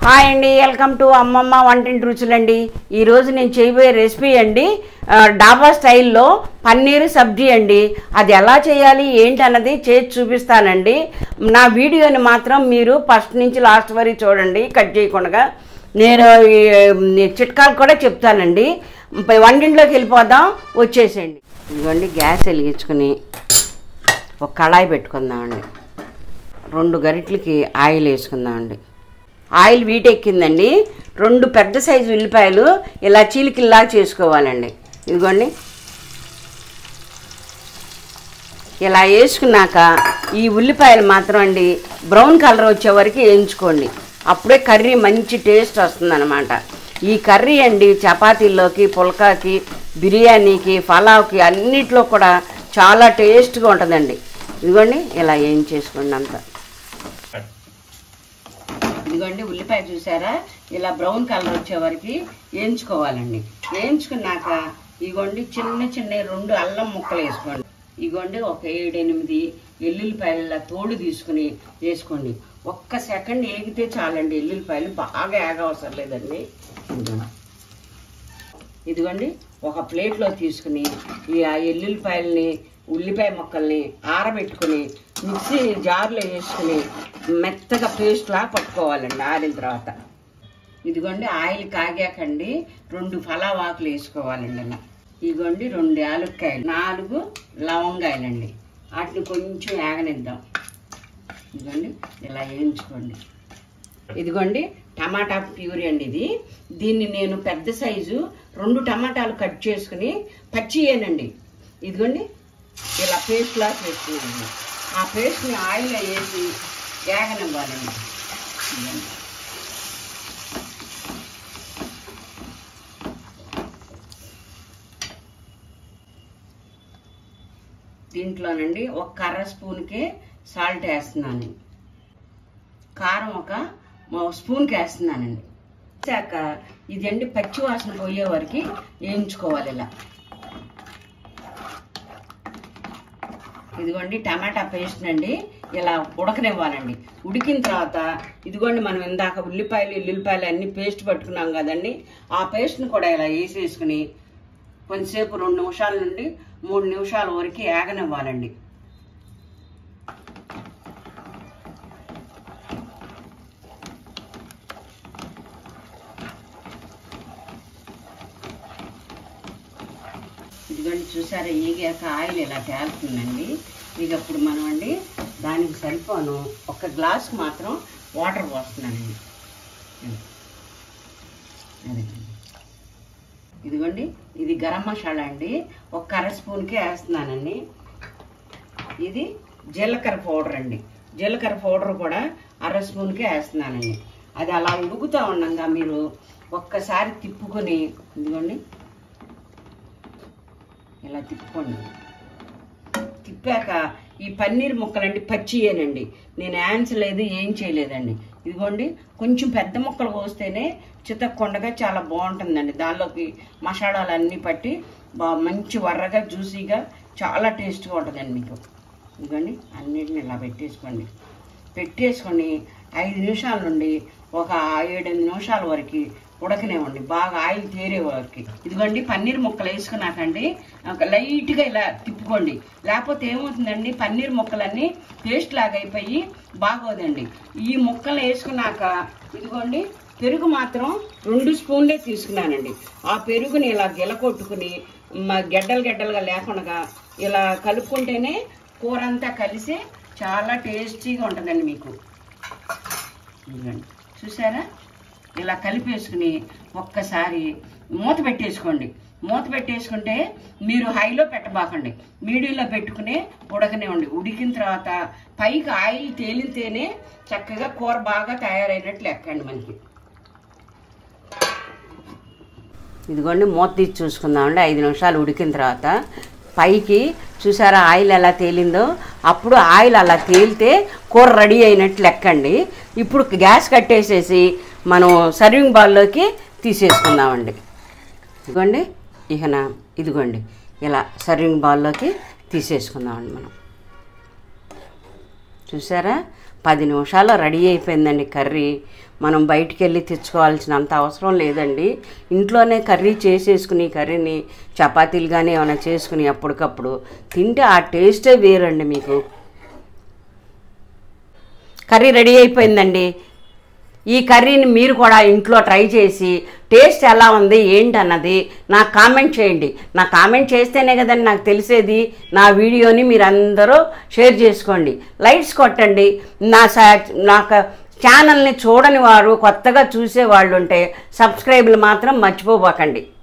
Hi అండి welcome to అమ్మమ్మ వంటింటి రుచులండి ఈరోజు నేను చేయబోయే రెసిపీ అండి ఆ, డాబా స్టైల్లో పన్నీర్ సబ్జీ అండి అది ఎలా చేయాలి ఏంటి అన్నది చేసి చూపిస్తానండి నా వీడియోని మాత్రం మీరు ఫస్ట్ నుంచి లాస్ట్ వరకు చూడండి కట్ చేయకుండా నేను ఈ, ఈ చిట్కాలు కూడా చెప్తానండి పై వంటింట్లోకి వెళ్ళిపోదాం వచ్చేసేయండి ఇదిగోండి గ్యాస్ వెలిగించుకుని ఒక కళాయి పెట్టుకుందామండి రెండు గరిటలకి ఆయిల్ వేసుకుందామండి ఆయిల్ వీటెక్కిందండి రెండు పెద్ద సైజు ఉల్లిపాయలు ఇలా చీలికిల్లా చేసుకోవాలండి ఇదిగోండి ఇలా వేసుకున్నాక ఈ ఉల్లిపాయలు మాత్రం అండి బ్రౌన్ కలర్ వచ్చే వరకు వేయించుకోండి అప్పుడే కర్రీ మంచి టేస్ట్ వస్తుందన్నమాట ఈ కర్రీ అండి చపాతీల్లోకి పుల్కాకి బిర్యానీకి పలావ్కి అన్నిట్లో కూడా చాలా టేస్ట్గా ఉంటుందండి ఇదిగోండి ఇలా వేయించేసుకోండి అంతా ఇదిగోండి ఉల్లిపాయ చూసారా ఇలా బ్రౌన్ కలర్ వచ్చే వరకు వేయించుకోవాలండి వేయించుకున్నాక ఇగోండి చిన్న చిన్న రెండు అల్లం ముక్కలు వేసుకోండి ఇగోండి ఒక ఏడెనిమిది ఎల్లుల్లిపాయలు ఇలా తోడు తీసుకుని వేసుకోండి ఒక్క సెకండ్ ఏగితే చాలండి ఎల్లుల్లిపాయలు బాగా ఏగ అవసరం లేదండి ఇదిగోండి. ఇదిగోండి ఒక ప్లేట్లో తీసుకుని ఈ ఆ ఎల్లుల్లిపాయల్ని ఉల్లిపాయ ముక్కల్ని ఆరబెట్టుకుని మిక్సీ జార్లో వేసుకుని మెత్తగా పేస్ట్లా పట్టుకోవాలండి ఆరిన తర్వాత ఇదిగోండి ఆయిల్ కాగాకండి రెండు పలావ్ ఆకులు వేసుకోవాలండి అలా ఇదిగోండి రెండు యాలక్కాయలు నాలుగు లవంగాయలండి వాటిని కొంచెం ఏగనిద్దాం ఇదిగోండి ఇలా వేయించుకోండి ఇదిగోండి టమాటా ప్యూరీ అండి ఇది దీన్ని నేను పెద్ద సైజు రెండు టమాటాలు కట్ చేసుకుని పచ్చియేనండి ఇదిగోండి ఇలా పేస్ట్లా చేసుకున్నాను ఆ పేస్ట్ని ఆయిల్లో వేసి వేగనివ్వాలండి ఇదిగోండి. దీంట్లోనండి ఒక కర్ర స్పూన్కి సాల్ట్ వేస్తున్నాను కారం ఒక మో- స్పూన్కి వేస్తున్నానండి వేసాక ఇదండి పచ్చి వాసన పోయే వరకు వేయించుకోవాలి ఇలా ఇదిగోండి టమాటా పేస్ట్ అండి ఇలా ఉడకనివ్వాలండి ఉడికిన తర్వాత ఇదిగోండి మనం ఇందాక ఉల్లిపాయలు ఎల్లుల్లిపాయలు అన్ని పేస్ట్ పట్టుకున్నాం కదండి ఆ పేస్ట్ని కూడా ఇలా వేసేసుకుని కొంతసేపు రెండు నిమిషాల నుండి మూడు నిమిషాల వరకు ఏగనివ్వాలండి ఇదిగోండి చూసారా ఈగాక ఆయిల్ ఇలా తేలుతుందండి ఇక ఇప్పుడు మనం అండి దానికి సరిపోను ఒక గ్లాస్ మాత్రం వాటర్ పోస్తున్నానండి అది. ఇదిగోండి ఇది గరం మసాలా అండి ఒక కర్ర స్పూన్కి వేస్తున్నానండి ఇది జీలకర్ర పౌడర్ అండి జీలకర్ర పౌడర్ కూడా అర స్పూన్కి వేస్తున్నానండి అది అలా ఉడుకుతూ ఉండగా మీరు ఒక్కసారి తిప్పుకొని ఇదిగోండి ఇలా తిప్పుకోండి తిప్పాక ఈ పన్నీర్ ముక్కలండి పచ్చియేనండి నేను యాన్స్ లేదు ఏం చేయలేదండి ఇదిగోండి కొంచెం పెద్ద ముక్కలు కోస్తేనే చితక్కొండగా చాలా బాగుంటుందండి దానిలోకి మసాలాలు అన్నీ పట్టి బా మంచి వర్రగా జ్యూసీగా చాలా టేస్ట్గా ఉంటుందండి మీకు ఇదిగోండి అన్నిటిని ఇలా పెట్టేసుకోండి పెట్టేసుకొని ఐదు నిమిషాల నుండి ఒక ఏడెనిమిది నిమిషాల వరకు ఉడకనివ్వండి బాగా ఆయిల్ తేరే వరకు ఇదిగోండి పన్నీర్ ముక్కలు వేసుకున్నాకండి ఒక లైట్గా ఇలా తిప్పుకోండి లేకపోతే ఏమవుతుందండి పన్నీర్ ముక్కలన్నీ పేస్ట్ లాగా అయిపోయి బాగోదండి ఈ ముక్కలు వేసుకున్నాక ఇదిగోండి పెరుగు మాత్రం రెండు స్పూన్లే తీసుకున్నానండి ఆ పెరుగుని ఇలా గిలకొట్టుకుని మ- గెడ్డలు గెడ్డలుగా లేకుండా ఇలా కలుపుకుంటేనే కూర అంతా కలిసి చాలా టేస్టీగా ఉంటుందండి మీకు ఇదిగోండి చూసారా ఇలా కలిపేసుకుని ఒక్కసారి మూత పెట్టేసుకోండి మూత పెట్టేసుకుంటే మీరు హైలో పెట్టబాకండి మీడియంలో పెట్టుకుని ఉడకనివ్వండి ఉడికిన తర్వాత పైకి ఆయిల్ తేలితేనే చక్కగా కూర బాగా తయారైనట్లు లెక్కండి మనకి ఇదిగోండి మూత తీసి చూసుకుందామండి ఐదు నిమిషాలు ఉడికిన తర్వాత పైకి చూసారా ఆయిల్ ఎలా తేలిందో అప్పుడు ఆయిల్ అలా తేలితే కూర రెడీ అయినట్టు లెక్కండి ఇప్పుడు గ్యాస్ కట్టేసేసి మనం సర్వింగ్ బౌల్లోకి తీసేసుకుందామండి ఇదిగోండి ఇకన ఇదిగోండి ఇలా సర్వింగ్ బౌల్లోకి తీసేసుకుందామండి మనం చూసారా పది నిమిషాల్లో రెడీ అయిపోయిందండి కర్రీ మనం బయటికి వెళ్ళి తెచ్చుకోవాల్సినంత అవసరం లేదండి ఇంట్లోనే కర్రీ చేసేసుకుని ఈ కర్రీని చపాతీలు కానీ ఏమైనా చేసుకుని అప్పటికప్పుడు తింటే ఆ టేస్టే వేరండి మీకు కర్రీ రెడీ అయిపోయిందండి ఈ కర్రీని మీరు కూడా ఇంట్లో ట్రై చేసి టేస్ట్ ఎలా ఉంది ఏంటన్నది నాకు కామెంట్ చేయండి నా కామెంట్ చేస్తేనే కదండి నాకు తెలిసేది నా వీడియోని మీరు అందరూ షేర్ చేసుకోండి లైట్స్ కొట్టండి నా సా- నాకు ఛానల్ని చూడని వారు కొత్తగా చూసే వాళ్ళు ఉంటే సబ్స్క్రైబ్లు మాత్రం మర్చిపోబోకండి